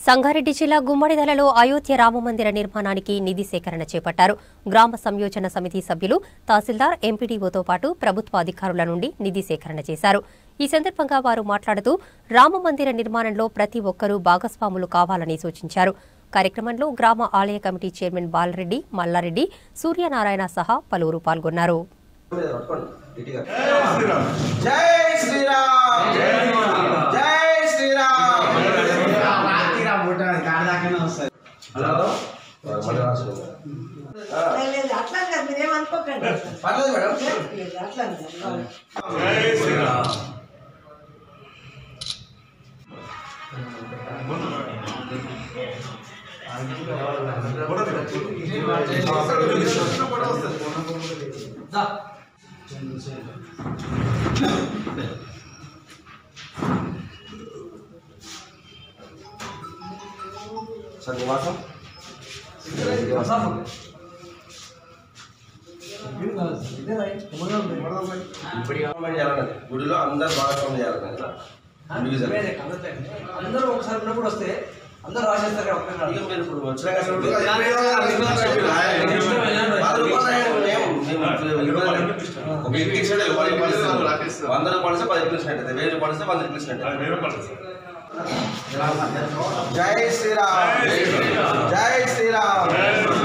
సంగారెడ్డి జిల్లా గుమ్మడిదలలో అయోధ్య రామమందిర నిర్మాణానికి నిధి సేకరణ చేపట్టారు గ్రామ సంయోజన సమితి సభ్యులు తహసీల్దార్ ఎంపీడీఓతో పాటు ప్రభుత్వ అధికారుల నుండి నిధి సేకరణ చేశారు ఈ సందర్భంగా వారు మాట్లాడుతూ రామమందిర నిర్మాణంలో ప్రతి ఒక్కరూ భాగస్వాములు కావాలని సూచించారు కార్యక్రమంలో గ్రామ ఆలయ కమిటీ చైర్మన్ బాలరెడ్డి మల్లారెడ్డి సూర్యనారాయణ సహా పలువురు పాల్గొన్నారు జై శ్రీరామ్ జై శ్రీరామ్ లేదు, అట్లా కాదు మీరేమనుకోకండి పర్లేదు మేడం లేదు, అట్లా కాదు. సార్ నివాసం గవర్నమెంట్ చేయాలన్నది గుడిలో అందరు భాగస్వామ్యం చేయాలన్నది కదా డివిజన్ అందరూ ఒకసారి ఉన్నప్పుడు వస్తే అందరూ రాసేస్తారు కదా ఒక్కసారి. ఇక మీరు ఇప్పుడు వచ్చినాక అసలు పది రూపాయలు అయ్యాయి మేము. మేము ఇవ్వాలి. ఒక ఇంటికి ఇచ్చినట్టే పది రూపాయలు ఇస్తాం. వంద రూపాయలు ఇస్తే పది రూపాయలు ఇచ్చినట్టు వెయ్యి రూపాయలు ఇస్తే వంద రూపాయలు ఇచ్చినట్టు జై శ్రీరామ్ జై శ్రీరామ్